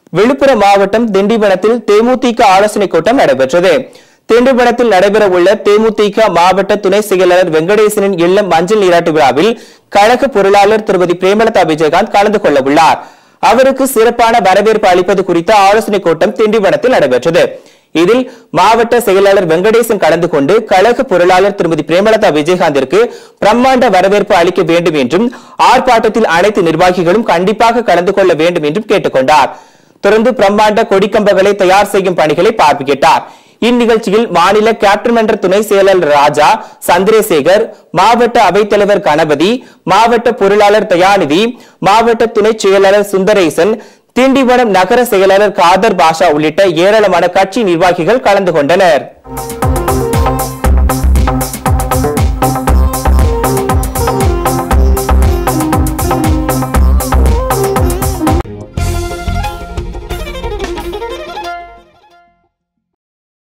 விழுப்புரம் மாவட்டம் திண்டிவனத்தில் தேமுதிக ஆலோசனைக் கூட்டம் நடைபெற்றது திண்டிவனத்தில் நடைபெறவுள்ள தேமுதிக மாவட்ட துணை செயலாளர் வெங்கடேசனின் இல்லம் மஞ்சள் நீராட்டு விழாவில் கழக பொருளாளர் திருமதி பிரேமலதா விஜயகாந்த் கலந்து கொள்ள உள்ளார் அவருக்கு சிறப்பான வரவேற்பு அளிப்பது குறித்த ஆலோசனைக் கூட்டம் திண்டிவனத்தில் நடைபெற்றது இதில் மாவட்ட செயலாளர் வெங்கடேசன் கலந்து கொண்டு கழக பொருளாளர் திருமதி பிரேமலதா விஜயகாந்திற்கு பிரம்மாண்ட வரவேற்பு அளிக்க வேண்டும் என்றும் ஆர்ப்பாட்டத்தில் அனைத்து நிர்வாகிகளும் கண்டிப்பாக கலந்து கொள்ள வேண்டும் என்றும் கேட்டுக்கொண்டார் தொடர்ந்து பிரம்மாண்ட கொடிக்கம்பங்களை தயார் செய்யும் பணிகளை பார்வையிட்டார் இந்நிகழ்ச்சியில் மாநில கேப்டன் மன்ற துணை செயலாளர் ராஜா சந்திரசேகர் மாவட்ட அவைத்தலைவர் கணபதி மாவட்ட பொருளாளர் தயாநிதி மாவட்ட துணை செயலாளர் சுந்தரேசன் திண்டிவனம் நகர செயலாளர் காதர் பாஷா உள்ளிட்ட ஏராளமான கட்சி நிர்வாகிகள் கலந்து கொண்டனர்